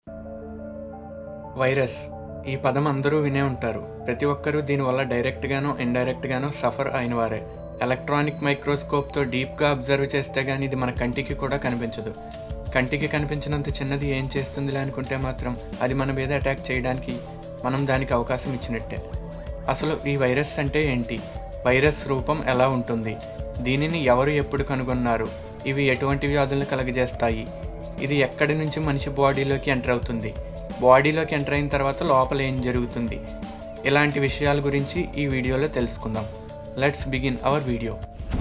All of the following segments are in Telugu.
వైరస్ ఈ పదం అందరూ వినే ఉంటారు ప్రతి ఒక్కరూ దీనివల్ల డైరెక్ట్గానో ఇండైరెక్ట్గానో సఫర్ అయిన వారే ఎలక్ట్రానిక్ మైక్రోస్కోప్తో డీప్గా అబ్జర్వ్ చేస్తే కానీ ఇది మన కంటికి కూడా కనిపించదు కంటికి కనిపించినంత చిన్నది ఏం చేస్తుందిలే అనుకుంటే మాత్రం అది మన మీద అటాక్ చేయడానికి మనం దానికి అవకాశం ఇచ్చినట్టే అసలు ఈ వైరస్ అంటే ఏంటి వైరస్ రూపం ఎలా ఉంటుంది దీనిని ఎవరు ఎప్పుడు కనుగొన్నారు ఇవి ఎటువంటి వ్యాధులను కలుగజేస్తాయి ఇది ఎక్కడి నుంచి మనిషి బాడీలోకి ఎంటర్ అవుతుంది బాడీలోకి ఎంటర్ అయిన తర్వాత లోపల ఏం జరుగుతుంది ఇలాంటి విషయాల గురించి ఈ వీడియోలో తెలుసుకుందాం let's begin our video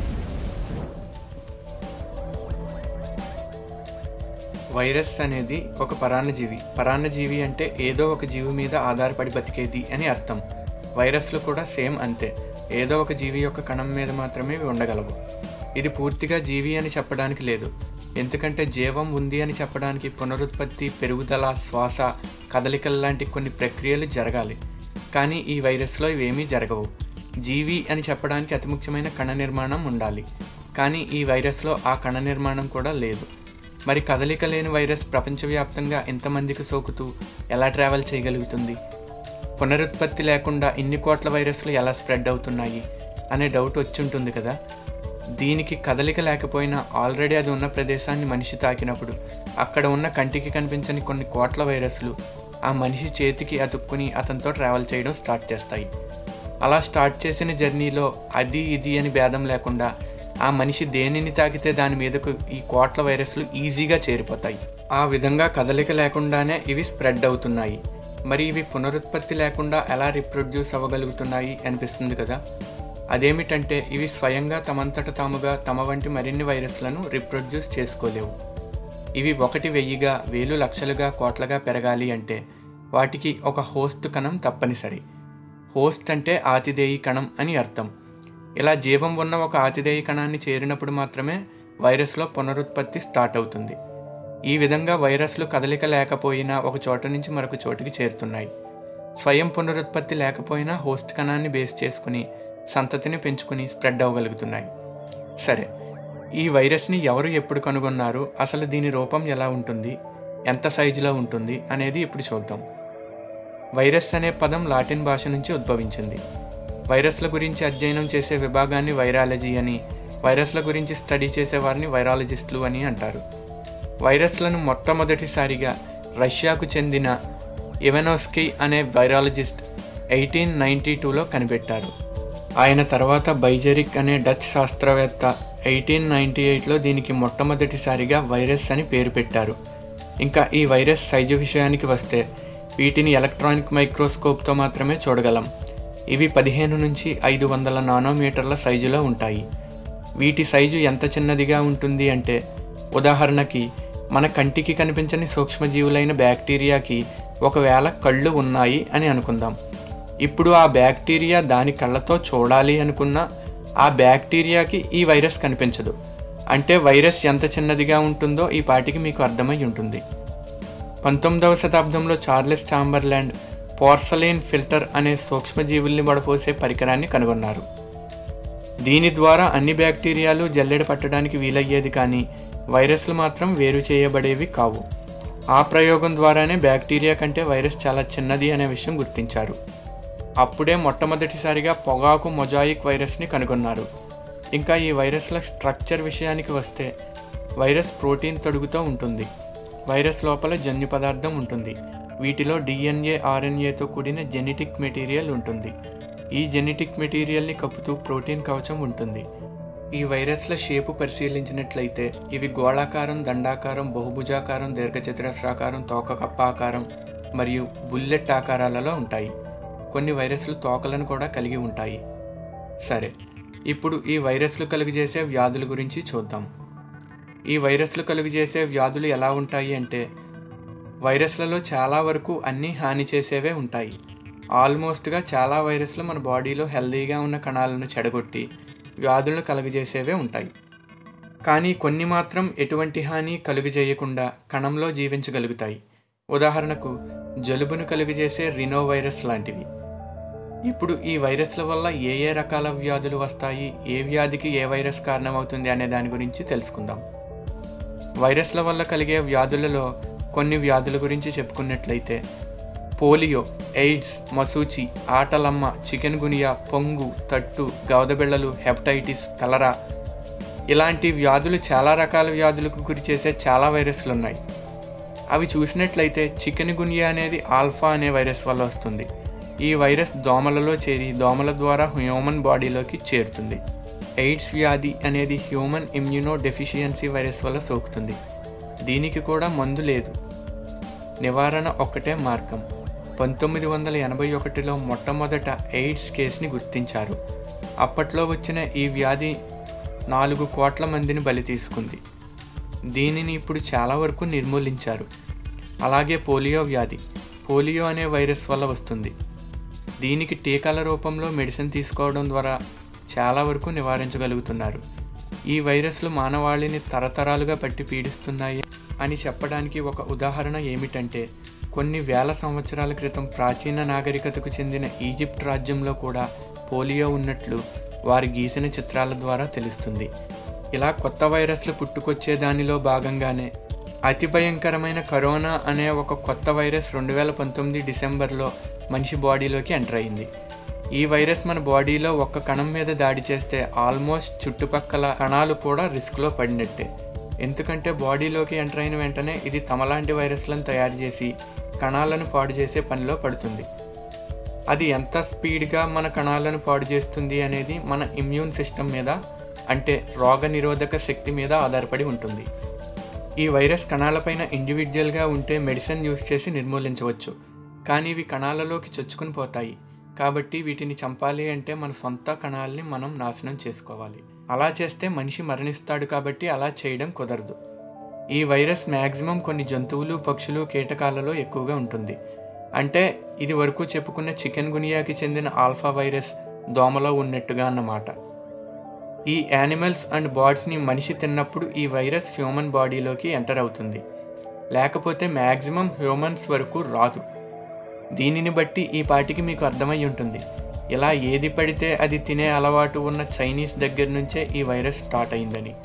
virus అనేది ఒక పరాన్నజీవి పరాన్నజీవి అంటే ఏదో ఒక జీవి మీద ఆధారపడి బతికేది అని అర్థం వైరస్లు కూడా సేమ్ అంతే ఏదో ఒక జీవి యొక్క కణం మీద మాత్రమే ఇవి ఉండగలవు ఇది పూర్తిగా జీవి అని చెప్పడానికి లేదు ఎందుకంటే జీవం ఉంది అని చెప్పడానికి పునరుత్పత్తి పెరుగుదల శ్వాస కదలికల లాంటి కొన్ని ప్రక్రియలు జరగాలి కానీ ఈ వైరస్లో ఇవేమీ జరగవు జీవి అని చెప్పడానికి అతి ముఖ్యమైన కణ నిర్మాణం ఉండాలి కానీ ఈ వైరస్లో ఆ కణ నిర్మాణం కూడా లేదు మరి కదలిక లేని వైరస్ ప్రపంచవ్యాప్తంగా ఎంతమందికి సోకుతూ ఎలా ట్రావెల్ చేయగలుగుతుంది పునరుత్పత్తి లేకుండా ఇన్ని కోట్ల వైరస్లు ఎలా స్ప్రెడ్ అవుతున్నాయి అనే డౌట్ వచ్చుంటుంది కదా దీనికి కదలిక లేకపోయినా ఆల్రెడీ అది ఉన్న ప్రదేశాన్ని మనిషి తాకినప్పుడు అక్కడ ఉన్న కంటికి కనిపించని కొన్ని కోట్ల వైరస్లు ఆ మనిషి చేతికి అతుక్కుని అతనితో ట్రావెల్ చేయడం స్టార్ట్ చేస్తాయి అలా స్టార్ట్ చేసిన జర్నీలో అది ఇది అని భేదం లేకుండా ఆ మనిషి దేనిని తాకితే దాని మీదకు ఈ కోట్ల వైరస్లు ఈజీగా చేరిపోతాయి ఆ విధంగా కదలిక లేకుండానే ఇవి స్ప్రెడ్ అవుతున్నాయి మరి ఇవి పునరుత్పత్తి లేకుండా ఎలా రిప్రొడ్యూస్ అవ్వగలుగుతున్నాయి అనిపిస్తుంది కదా అదేమిటంటే ఇవి స్వయంగా తమంతట తాముగా తమ వంటి మరిన్ని వైరస్లను రిప్రొడ్యూస్ చేసుకోలేవు ఇవి ఒకటి వెయ్యిగా వేలు లక్షలుగా కోట్లగా పెరగాలి అంటే వాటికి ఒక హోస్ట్ కణం తప్పనిసరి హోస్ట్ అంటే ఆతిథేయి కణం అని అర్థం ఇలా జీవం ఉన్న ఒక ఆతిథేయ కణాన్ని చేరినప్పుడు మాత్రమే వైరస్లో పునరుత్పత్తి స్టార్ట్ అవుతుంది ఈ విధంగా వైరస్లు కదలిక లేకపోయినా ఒక చోట నుంచి మరొక చోటుకి చేరుతున్నాయి స్వయం పునరుత్పత్తి లేకపోయినా హోస్ట్ కణాన్ని బేస్ చేసుకుని సంతతిని పెంచుకుని స్ప్రెడ్ అవ్వగలుగుతున్నాయి సరే ఈ వైరస్ని ఎవరు ఎప్పుడు కనుగొన్నారు అసలు దీని రూపం ఎలా ఉంటుంది ఎంత సైజులో ఉంటుంది అనేది ఇప్పుడు చూద్దాం వైరస్ అనే పదం లాటిన్ భాష నుంచి ఉద్భవించింది వైరస్ల గురించి అధ్యయనం చేసే విభాగాన్ని వైరాలజీ అని వైరస్ల గురించి స్టడీ చేసే వారిని వైరాలజిస్టులు అని అంటారు వైరస్లను మొట్టమొదటిసారిగా రష్యాకు చెందిన ఇవెనోస్కీ అనే వైరాలజిస్ట్ ఎయిటీన్ నైంటీ టూలో కనిపెట్టారు ఆయన తర్వాత బైజెరిక్ అనే డచ్ శాస్త్రవేత్త ఎయిటీన్ నైంటీ ఎయిట్లో దీనికి మొట్టమొదటిసారిగా వైరస్ అని పేరు పెట్టారు ఇంకా ఈ వైరస్ సైజు విషయానికి వస్తే వీటిని ఎలక్ట్రానిక్ మైక్రోస్కోప్తో మాత్రమే చూడగలం ఇవి పదిహేను నుంచి ఐదు వందల నానోమీటర్ల సైజులో ఉంటాయి వీటి సైజు ఎంత చిన్నదిగా ఉంటుంది అంటే ఉదాహరణకి మన కంటికి కనిపించని సూక్ష్మజీవులైన బ్యాక్టీరియాకి ఒకవేళ కళ్ళు ఉన్నాయి అని అనుకుందాం ఇప్పుడు ఆ బ్యాక్టీరియా దాని కళ్ళతో చూడాలి అనుకున్న ఆ బ్యాక్టీరియాకి ఈ వైరస్ కనిపించదు అంటే వైరస్ ఎంత చిన్నదిగా ఉంటుందో ఈ పాటికి మీకు అర్థమై ఉంటుంది పంతొమ్మిదవ శతాబ్దంలో చార్లెస్ చాంబర్లాండ్ పోర్సలైన్ ఫిల్టర్ అనే సూక్ష్మజీవుల్ని వడపోసే పరికరాన్ని కనుగొన్నారు దీని ద్వారా అన్ని బ్యాక్టీరియాలు జల్లెడ పట్టడానికి వీలయ్యేది కానీ వైరస్లు మాత్రం వేరు చేయబడేవి కావు ఆ ప్రయోగం ద్వారానే బ్యాక్టీరియా కంటే వైరస్ చాలా చిన్నది అనే విషయం గుర్తించారు అప్పుడే మొట్టమొదటిసారిగా పొగాకు మొజాయిక్ వైరస్ని కనుగొన్నారు ఇంకా ఈ వైరస్ల స్ట్రక్చర్ విషయానికి వస్తే వైరస్ ప్రోటీన్ తొడుగుతో ఉంటుంది వైరస్ లోపల జన్యు పదార్థం ఉంటుంది వీటిలో డిఎన్ఏ ఆర్ఎన్ఏతో కూడిన జెనెటిక్ మెటీరియల్ ఉంటుంది ఈ జెనెటిక్ మెటీరియల్ని కప్పుతూ ప్రోటీన్ కవచం ఉంటుంది ఈ వైరస్ల షేపు పరిశీలించినట్లయితే ఇవి గోళాకారం దండాకారం బహుభుజాకారం దీర్ఘచతురస్రాకారం తోక కప్ప ఆకారం మరియు బుల్లెట్ ఆకారాలలో ఉంటాయి కొన్ని వైరస్లు తోకలను కూడా కలిగి ఉంటాయి సరే ఇప్పుడు ఈ వైరస్లు కలుగజేసే వ్యాధుల గురించి చూద్దాం ఈ వైరస్లు కలుగజేసే వ్యాధులు ఎలా ఉంటాయి అంటే వైరస్లలో చాలా వరకు అన్నీ హాని చేసేవే ఉంటాయి ఆల్మోస్ట్గా చాలా వైరస్లు మన బాడీలో హెల్దీగా ఉన్న కణాలను చెడగొట్టి వ్యాధులను కలుగజేసేవే ఉంటాయి కానీ కొన్ని మాత్రం ఎటువంటి హాని కలుగజేయకుండా కణంలో జీవించగలుగుతాయి ఉదాహరణకు జలుబును కలుగజేసే రినో వైరస్ లాంటివి ఇప్పుడు ఈ వైరస్ల వల్ల ఏ ఏ రకాల వ్యాధులు వస్తాయి ఏ వ్యాధికి ఏ వైరస్ కారణమవుతుంది అనే దాని గురించి తెలుసుకుందాం వైరస్ల వల్ల కలిగే వ్యాధులలో కొన్ని వ్యాధుల గురించి చెప్పుకున్నట్లయితే పోలియో ఎయిడ్స్ మసూచి ఆటలమ్మ చికెన్ గునియా పొంగు తట్టు గవదబిళ్ళలు హెపటైటిస్ కలరా ఇలాంటి వ్యాధులు చాలా రకాల వ్యాధులకు గురి చేసే చాలా వైరస్లు ఉన్నాయి అవి చూసినట్లయితే చికెన్ గునియా అనేది ఆల్ఫా అనే వైరస్ వల్ల వస్తుంది ఈ వైరస్ దోమలలో చేరి దోమల ద్వారా హ్యూమన్ బాడీలోకి చేరుతుంది ఎయిడ్స్ వ్యాధి అనేది హ్యూమన్ ఇమ్యూనో డెఫిషియన్సీ వైరస్ వల్ల సోకుతుంది దీనికి కూడా మందు లేదు నివారణ ఒక్కటే మార్గం పంతొమ్మిది వందల ఎనభై ఒకటిలో మొట్టమొదట ఎయిడ్స్ కేసుని గుర్తించారు అప్పట్లో వచ్చిన ఈ వ్యాధి నాలుగు కోట్ల మందిని బలి తీసుకుంది దీనిని ఇప్పుడు చాలా వరకు నిర్మూలించారు అలాగే పోలియో వ్యాధి పోలియో అనే వైరస్ వల్ల వస్తుంది దీనికి టీకాల రూపంలో మెడిసిన్ తీసుకోవడం ద్వారా చాలా వరకు నివారించగలుగుతున్నారు ఈ వైరస్లు మానవాళిని తరతరాలుగా పట్టి పీడిస్తున్నాయి అని చెప్పడానికి ఒక ఉదాహరణ ఏమిటంటే కొన్ని వేల సంవత్సరాల క్రితం ప్రాచీన నాగరికతకు చెందిన ఈజిప్ట్ రాజ్యంలో కూడా పోలియో ఉన్నట్లు వారి గీసిన చిత్రాల ద్వారా తెలుస్తుంది ఇలా కొత్త వైరస్లు పుట్టుకొచ్చే దానిలో భాగంగానే అతి భయంకరమైన కరోనా అనే ఒక కొత్త వైరస్ రెండు వేల పంతొమ్మిది డిసెంబర్లో మనిషి బాడీలోకి ఎంటర్ అయింది ఈ వైరస్ మన బాడీలో ఒక్క కణం మీద దాడి చేస్తే ఆల్మోస్ట్ చుట్టుపక్కల కణాలు కూడా రిస్క్లో పడినట్టే ఎందుకంటే బాడీలోకి ఎంటర్ అయిన వెంటనే ఇది తమలాంటి వైరస్లను తయారు చేసి కణాలను పాడు చేసే పనిలో పడుతుంది అది ఎంత స్పీడ్గా మన కణాలను పాడు చేస్తుంది అనేది మన ఇమ్యూన్ సిస్టమ్ మీద అంటే రోగ నిరోధక శక్తి మీద ఆధారపడి ఉంటుంది ఈ వైరస్ కణాలపైన ఇండివిజువల్గా ఉంటే మెడిసిన్ యూస్ చేసి నిర్మూలించవచ్చు కానీ ఇవి కణాలలోకి చొచ్చుకుని పోతాయి కాబట్టి వీటిని చంపాలి అంటే మన సొంత కణాలని మనం నాశనం చేసుకోవాలి అలా చేస్తే మనిషి మరణిస్తాడు కాబట్టి అలా చేయడం కుదరదు ఈ వైరస్ మ్యాక్సిమం కొన్ని జంతువులు పక్షులు కీటకాలలో ఎక్కువగా ఉంటుంది అంటే ఇది వరకు చెప్పుకున్న చికెన్ గునియాకి చెందిన ఆల్ఫా వైరస్ దోమలో ఉన్నట్టుగా అన్నమాట ఈ యానిమల్స్ అండ్ బర్డ్స్ని మనిషి తిన్నప్పుడు ఈ వైరస్ హ్యూమన్ బాడీలోకి ఎంటర్ అవుతుంది లేకపోతే మ్యాక్సిమం హ్యూమన్స్ వరకు రాదు దీనిని బట్టి ఈ పాటికి మీకు అర్థమై ఉంటుంది ఇలా ఏది పడితే అది తినే అలవాటు ఉన్న చైనీస్ దగ్గర నుంచే ఈ వైరస్ స్టార్ట్ అయిందని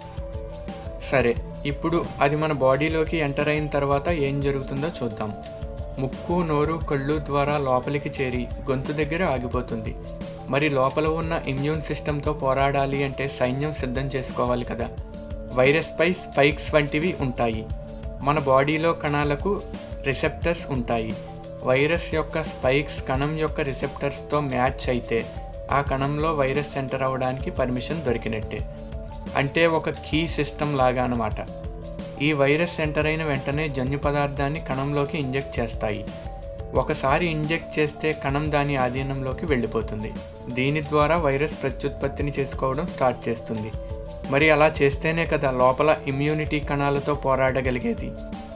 సరే ఇప్పుడు అది మన బాడీలోకి ఎంటర్ అయిన తర్వాత ఏం జరుగుతుందో చూద్దాం ముక్కు నోరు కళ్ళు ద్వారా లోపలికి చేరి గొంతు దగ్గర ఆగిపోతుంది మరి లోపల ఉన్న ఇమ్యూన్ సిస్టంతో పోరాడాలి అంటే సైన్యం సిద్ధం చేసుకోవాలి కదా వైరస్పై స్పైక్స్ వంటివి ఉంటాయి మన బాడీలో కణాలకు రిసెప్టర్స్ ఉంటాయి వైరస్ యొక్క స్పైక్స్ కణం యొక్క రిసెప్టర్స్తో మ్యాచ్ అయితే ఆ కణంలో వైరస్ ఎంటర్ అవ్వడానికి పర్మిషన్ దొరికినట్టే అంటే ఒక కీ సిస్టమ్ లాగా అన్నమాట ఈ వైరస్ ఎంటర్ అయిన వెంటనే జన్యు పదార్థాన్ని కణంలోకి ఇంజెక్ట్ చేస్తాయి ఒకసారి ఇంజెక్ట్ చేస్తే కణం దాని ఆధీనంలోకి వెళ్ళిపోతుంది దీని ద్వారా వైరస్ ప్రత్యుత్పత్తిని చేసుకోవడం స్టార్ట్ చేస్తుంది మరి అలా చేస్తేనే కదా లోపల ఇమ్యూనిటీ కణాలతో పోరాడగలిగేది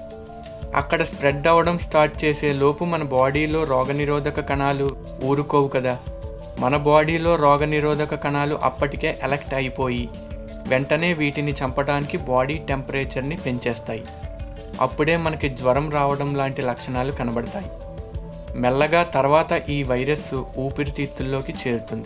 అక్కడ స్ప్రెడ్ అవ్వడం స్టార్ట్ చేసే లోపు మన బాడీలో రోగనిరోధక కణాలు ఊరుకోవు కదా మన బాడీలో రోగనిరోధక కణాలు అప్పటికే ఎలక్ట్ అయిపోయి వెంటనే వీటిని చంపడానికి బాడీ టెంపరేచర్ని పెంచేస్తాయి అప్పుడే మనకి జ్వరం రావడం లాంటి లక్షణాలు కనబడతాయి మెల్లగా తర్వాత ఈ వైరస్ ఊపిరితిత్తుల్లోకి చేరుతుంది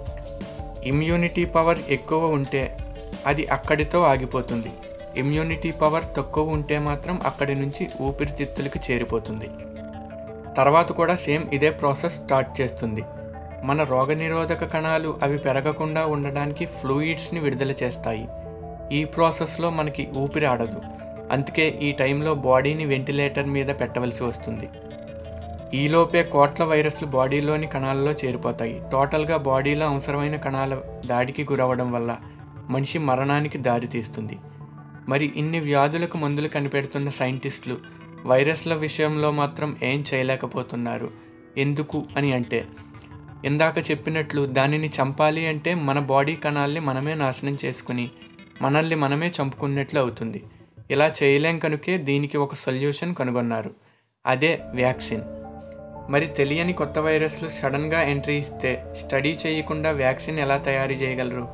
ఇమ్యూనిటీ పవర్ ఎక్కువ ఉంటే అది అక్కడితో ఆగిపోతుంది ఇమ్యూనిటీ పవర్ తక్కువ ఉంటే మాత్రం అక్కడి నుంచి ఊపిరితిత్తులకి చేరిపోతుంది తర్వాత కూడా సేమ్ ఇదే ప్రాసెస్ స్టార్ట్ చేస్తుంది మన రోగనిరోధక కణాలు అవి పెరగకుండా ఉండడానికి ఫ్లూయిడ్స్ని విడుదల చేస్తాయి ఈ ప్రాసెస్లో మనకి ఊపిరి ఆడదు అందుకే ఈ టైంలో బాడీని వెంటిలేటర్ మీద పెట్టవలసి వస్తుంది ఈలోపే కోట్ల వైరస్లు బాడీలోని కణాలలో చేరిపోతాయి టోటల్గా బాడీలో అవసరమైన కణాల దాడికి గురవడం వల్ల మనిషి మరణానికి దారితీస్తుంది మరి ఇన్ని వ్యాధులకు మందులు కనిపెడుతున్న సైంటిస్టులు వైరస్ల విషయంలో మాత్రం ఏం చేయలేకపోతున్నారు ఎందుకు అని అంటే ఇందాక చెప్పినట్లు దానిని చంపాలి అంటే మన బాడీ కణాల్ని మనమే నాశనం చేసుకుని మనల్ని మనమే చంపుకున్నట్లు అవుతుంది ఇలా చేయలేం కనుకే దీనికి ఒక సొల్యూషన్ కనుగొన్నారు అదే వ్యాక్సిన్ మరి తెలియని కొత్త వైరస్లు సడన్గా ఎంట్రీ ఇస్తే స్టడీ చేయకుండా వ్యాక్సిన్ ఎలా తయారు చేయగలరు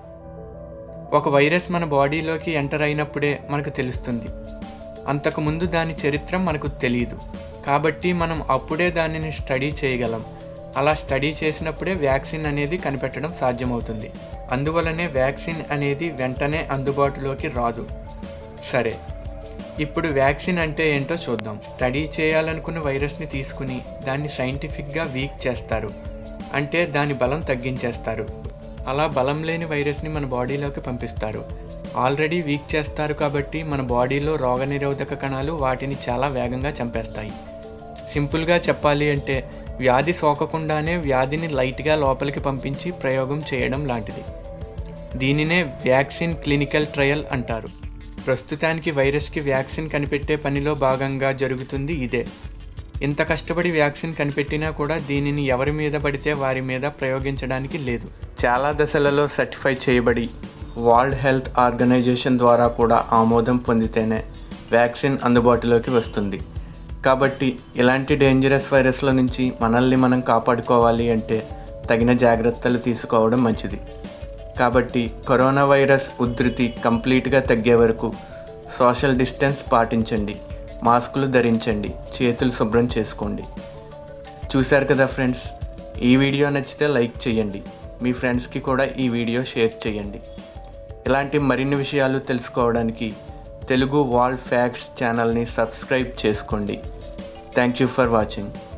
ఒక వైరస్ మన బాడీలోకి ఎంటర్ అయినప్పుడే మనకు తెలుస్తుంది అంతకుముందు దాని చరిత్ర మనకు తెలియదు కాబట్టి మనం అప్పుడే దానిని స్టడీ చేయగలం అలా స్టడీ చేసినప్పుడే వ్యాక్సిన్ అనేది కనిపెట్టడం సాధ్యమవుతుంది అందువలనే వ్యాక్సిన్ అనేది వెంటనే అందుబాటులోకి రాదు సరే ఇప్పుడు వ్యాక్సిన్ అంటే ఏంటో చూద్దాం స్టడీ చేయాలనుకున్న వైరస్ని తీసుకుని దాన్ని సైంటిఫిక్గా వీక్ చేస్తారు అంటే దాని బలం తగ్గించేస్తారు అలా బలం లేని వైరస్ని మన బాడీలోకి పంపిస్తారు ఆల్రెడీ వీక్ చేస్తారు కాబట్టి మన బాడీలో రోగనిరోధక కణాలు వాటిని చాలా వేగంగా చంపేస్తాయి సింపుల్గా చెప్పాలి అంటే వ్యాధి సోకకుండానే వ్యాధిని లైట్గా లోపలికి పంపించి ప్రయోగం చేయడం లాంటిది దీనినే వ్యాక్సిన్ క్లినికల్ ట్రయల్ అంటారు ప్రస్తుతానికి వైరస్కి వ్యాక్సిన్ కనిపెట్టే పనిలో భాగంగా జరుగుతుంది ఇదే ఇంత కష్టపడి వ్యాక్సిన్ కనిపెట్టినా కూడా దీనిని ఎవరి మీద పడితే వారి మీద ప్రయోగించడానికి లేదు చాలా దశలలో సర్టిఫై చేయబడి వరల్డ్ హెల్త్ ఆర్గనైజేషన్ ద్వారా కూడా ఆమోదం పొందితేనే వ్యాక్సిన్ అందుబాటులోకి వస్తుంది కాబట్టి ఇలాంటి డేంజరస్ వైరస్ల నుంచి మనల్ని మనం కాపాడుకోవాలి అంటే తగిన జాగ్రత్తలు తీసుకోవడం మంచిది కాబట్టి కరోనా వైరస్ ఉధృతి కంప్లీట్గా తగ్గే వరకు సోషల్ డిస్టెన్స్ పాటించండి మాస్కులు ధరించండి చేతులు శుభ్రం చేసుకోండి చూశారు కదా ఫ్రెండ్స్ ఈ వీడియో నచ్చితే లైక్ చేయండి మీ ఫ్రెండ్స్కి కూడా ఈ వీడియో షేర్ చేయండి ఇలాంటి మరిన్ని విషయాలు తెలుసుకోవడానికి తెలుగు వాల్ ఫ్యాక్ట్స్ ఛానల్ని సబ్స్క్రైబ్ చేసుకోండి థ్యాంక్ యూ ఫర్ వాచింగ్